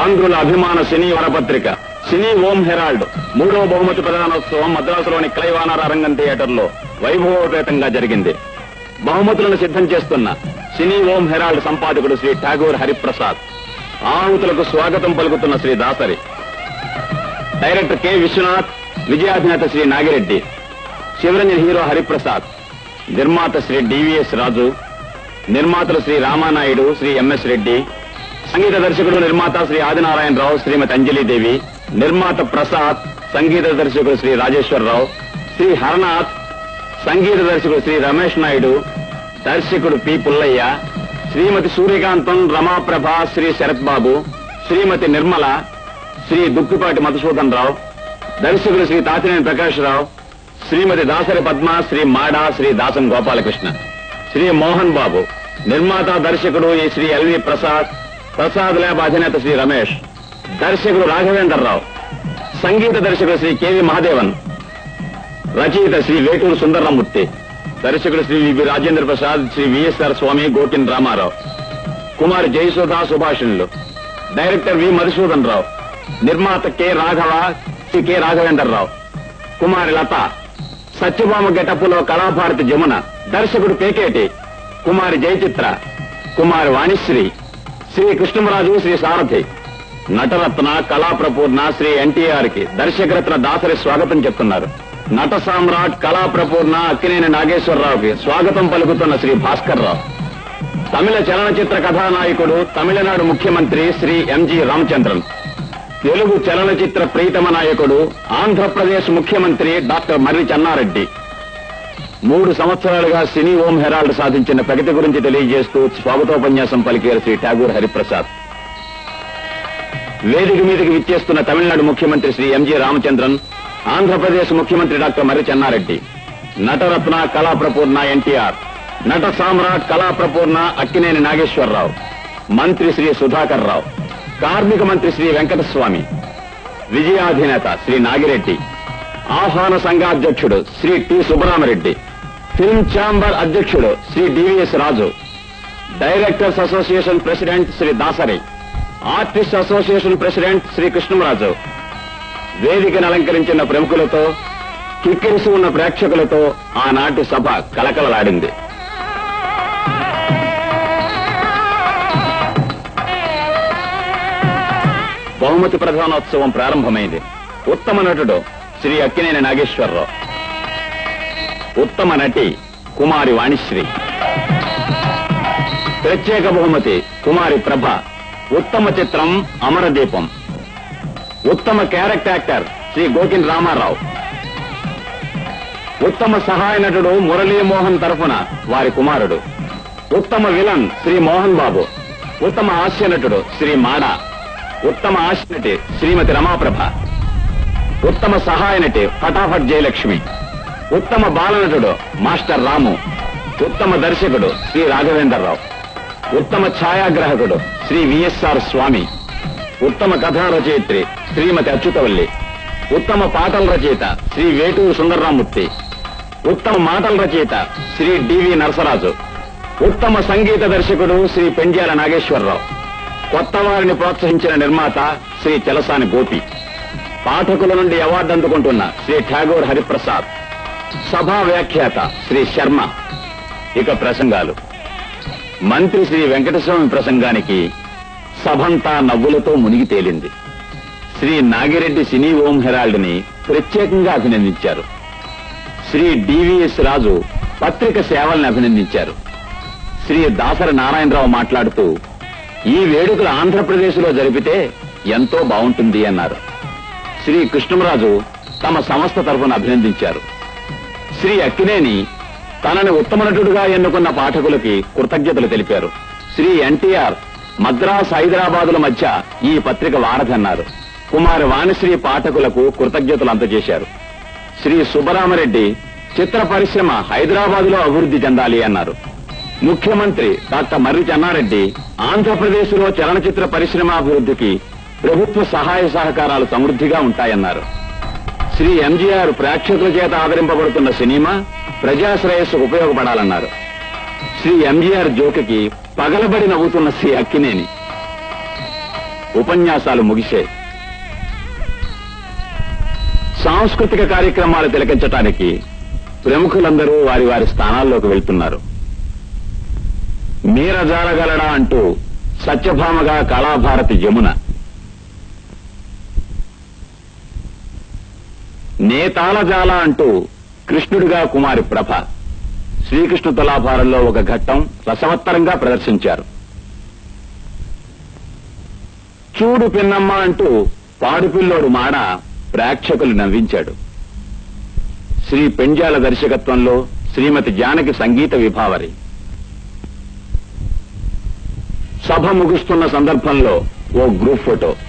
ఆంధ్రుల అభిమాన సినీ వరపత్రిక సినీ ఓం హెరాల్డ్ మూడో బహుమతి ప్రధానోత్సవం మద్రాసులోని క్లైవానార రంగం థియేటర్లో వైభవోపేతంగా జరిగింది బహుమతులను సిద్ధం చేస్తున్న సినీ ఓం హెరాల్డ్ సంపాదకుడు శ్రీ ఠాగూర్ హరిప్రసాద్ ఆహుతులకు స్వాగతం పలుకుతున్న శ్రీ దాసరి డైరెక్టర్ కె విశ్వనాథ్ విజయాధినేత శ్రీ నాగిరెడ్డి శివరంజన్ హీరో హరిప్రసాద్ నిర్మాత శ్రీ డివిఎస్ రాజు నిర్మాతలు శ్రీ రామానాయుడు శ్రీ ఎంఎస్ రెడ్డి సంగీత దర్శకుడు నిర్మాత శ్రీ ఆదినారాయణరావు శ్రీమతి అంజలీదేవి నిర్మాత ప్రసాద్ సంగీత దర్శకుడు శ్రీ రాజేశ్వరరావు శ్రీ హరనాథ్ సంగీత దర్శకుడు శ్రీ రమేష్ నాయుడు దర్శకుడు పి పుల్లయ్య శ్రీమతి సూర్యకాంతం రమాప్రభ శ్రీ శరత్ బాబు శ్రీమతి నిర్మల శ్రీ దుక్కిపాటి మధుసూదన్ రావు దర్శకుడు శ్రీ తాతినేని ప్రకాష్ రావు శ్రీమతి దాసరి పద్మ శ్రీ మాడా శ్రీ దాసం గోపాలకృష్ణ శ్రీ మోహన్ బాబు నిర్మాత దర్శకుడు ఈ శ్రీ ఎల్వి ప్రసాద్ ప్రసాద్ ల్యాబ్ అధినేత శ్రీ రమేష్ దర్శకుడు రాఘవేందర్ రావు సంగీత దర్శకుడు శ్రీ కెవి మహాదేవన్ రచయిత శ్రీ వేటూరు సుందరరామూర్తి దర్శకుడు శ్రీ వి రాజేంద్ర ప్రసాద్ శ్రీ విఎస్ఆర్ స్వామి గోకిన్ రామారావు కుమార్ జయసుధా సుభాషణులు డైరెక్టర్ వి మధుసూదన్ రావు నిర్మాత కె రాఘవ శ్రీ కె రాఘవేందర్ రావు కుమారి లత సత్యభామ గెటప్పులో కళాభారతి జమున దర్శకుడు పేకేటి కుమారి జయచిత్ర కుమారి వాణిశ్రీ శ్రీ కృష్ణమరాజు శ్రీ సారథి నటరత్న కళాప్రపూర్ణ శ్రీ ఎన్టీఆర్ కి దర్శకరత్న దాసరి స్వాగతం చెప్తున్నారు నట సామ్రాట్ కళాప్రపూర్ణ అక్కినేని నాగేశ్వరరావుకి స్వాగతం పలుకుతున్న శ్రీ భాస్కర్ రావు తమిళ చలనచిత్ర కథానాయకుడు తమిళనాడు ముఖ్యమంత్రి శ్రీ ఎంజి రామచంద్రన్ తెలుగు చలనచిత్ర ప్రీతమ నాయకుడు ఆంధ్రప్రదేశ్ ముఖ్యమంత్రి డాక్టర్ మర్రి చెన్నారెడ్డి మూడు సంవత్సరాలుగా సినీ ఓం హెరాల్డ్ సాధించిన ప్రగతి గురించి తెలియజేస్తూ స్వాగతోపన్యాసం పలికారు శ్రీ ఠాగూర్ హరిప్రసాద్ వేదిక మీదకి విచ్చేస్తున్న తమిళనాడు ముఖ్యమంత్రి శ్రీ ఎంజి రామచంద్రన్ ఆంధ్రప్రదేశ్ ముఖ్యమంత్రి డాక్టర్ మర్రి చెన్నారెడ్డి నటరత్న కళాప్రపూర్ణ ఎన్టీఆర్ నట సామ్రాట్ కళాప్రపూర్ణ అక్కినేని నాగేశ్వరరావు మంత్రి శ్రీ సుధాకర్ రావు కార్మిక మంత్రి శ్రీ వెంకటస్వామి విజయాధినేత శ్రీ నాగిరెడ్డి ఆహ్వాన సంఘాధ్యక్షుడు Shri T Subbaramareddy film chamber అధ్యక్షుడు Shri DVS Raju directors association president Shri Dasari artist association president Shri Krishnaraju వేదికను అలంకరించిన ప్రముఖులతో కిక్కిరిసి ఉన్న ప్రేక్షకులతో ఆనాటి సభ కలకలలాడింది బహుమతి ప్రధానోత్సవం ప్రారంభమైంది ఉత్తమ నటుడు శ్రీ అక్కినేని నాగేశ్వరరావు ఉత్తమ నటి కుమారి వాణిశ్రీ ప్రత్యేక బహుమతి కుమారి ప్రభ ఉత్తమ చిత్రం అమరదీపం ఉత్తమ క్యారెక్టర్ యాక్టర్ శ్రీ గోకిన్ రామారావు ఉత్తమ సహాయ నటుడు మురళీమోహన్ తరఫున వారి కుమారుడు ఉత్తమ విలన్ శ్రీ మోహన్ బాబు ఉత్తమ హాస్య నటుడు శ్రీ మాడా ఉత్తమ హాస్య నటి శ్రీమతి రమాప్రభ ఉత్తమ సహాయ నటి ఫటాఫట్ జయలక్ష్మి ఉత్తమ బాలనటుడు మాస్టర్ రాము ఉత్తమ దర్శకుడు శ్రీ రాఘవేంద్రరావు ఉత్తమ ఛాయాగ్రాహకుడు శ్రీ విఎస్ఆర్ స్వామి ఉత్తమ కథా రచయిత్రి శ్రీమతి అచ్యుతవల్లి ఉత్తమ పాటల రచయిత శ్రీ వేటూరు సుందరరామూర్తి ఉత్తమ మాటల రచయిత శ్రీ డివి నరసరాజు ఉత్తమ సంగీత దర్శకుడు శ్రీ పెండ్యాల నాగేశ్వరరావు కొత్త వారిని ప్రోత్సహించిన నిర్మాత శ్రీ చలసాని గోపి పాఠకుల నుండి అవార్డు అందుకుంటున్న శ్రీ ఠాగూర్ హరిప్రసాద్ సభా వ్యాఖ్యాత శ్రీ శర్మ ఇక ప్రసంగాలు మంత్రి శ్రీ వెంకటస్వామి ప్రసంగానికి సభంతా నవ్వులతో మునిగి తేలింది శ్రీ నాగిరెడ్డి సినీ ఓం హెరాల్డ్ ని ప్రత్యేకంగా అభినందించారు శ్రీ డివిఎస్ రాజు పత్రిక సేవల్ని అభినందించారు శ్రీ దాసరి నారాయణరావు మాట్లాడుతూ ఈ వేడుకలు ఆంధ్రప్రదేశ్ లో జరిపితే ఎంతో బాగుంటుంది అన్నారు శ్రీ కృష్ణరాజు తమ సంస్థ తరఫున అభినందించారు శ్రీ అక్కినేని తనని ఉత్తమ నటుడుగా ఎన్నుకున్న పాఠకులకి కృతజ్ఞతలు తెలిపారు శ్రీ ఎన్టీఆర్ మద్రాస్ హైదరాబాదుల మధ్య ఈ పత్రిక వారధన్నారు కుమారి వాణిశ్రీ పాఠకులకు కృతజ్ఞతలు అందజేశారు శ్రీ సుబ్బరామరెడ్డి చిత్ర పరిశ్రమ హైదరాబాదులో అభివృద్ధి చెందాలి అన్నారు ముఖ్యమంత్రి డాక్టర్ మర్రి చెన్నారెడ్డి ఆంధ్రప్రదేశ్ లో చలనచిత్ర పరిశ్రమ అభివృద్ధికి ప్రభుత్వ సహాయ సహకారాలు సమృద్ధిగా ఉంటాయన్నారు శ్రీ ఎంజీఆర్ ప్రేక్షకుల చేత ఆదరింపబడుతున్న సినిమా ప్రజాశ్రేయస్సుకు ఉపయోగపడాలన్నారు శ్రీ ఎంజీఆర్ జోకికి పగలబడి నవ్వుతున్న శ్రీ అక్కినేని ఉపన్యాసాలు ముగిశాయి సాంస్కృతిక కార్యక్రమాలు తిలకించటానికి ప్రముఖులందరూ వారి వారి స్థానాల్లోకి వెళ్తున్నారు మీరజాలగలడా అంటూ సత్యభామగా కళాభారతి యమున నేతాలజాల అంటూ కృష్ణుడిగా కుమారి ప్రభ శ్రీకృష్ణ తులాభారంలో ఒక ఘట్టం రసవత్తరంగా ప్రదర్శించారు చూడు పిన్నమ్మ అంటూ పాడుపిల్లోడు మాడ ప్రేక్షకులు నవ్వించాడు శ్రీ పెంజాల దర్శకత్వంలో శ్రీమతి జానకి సంగీత విభావరి సభ ముగుస్తున్న సందర్భంలో ఓ గ్రూప్ ఫోటో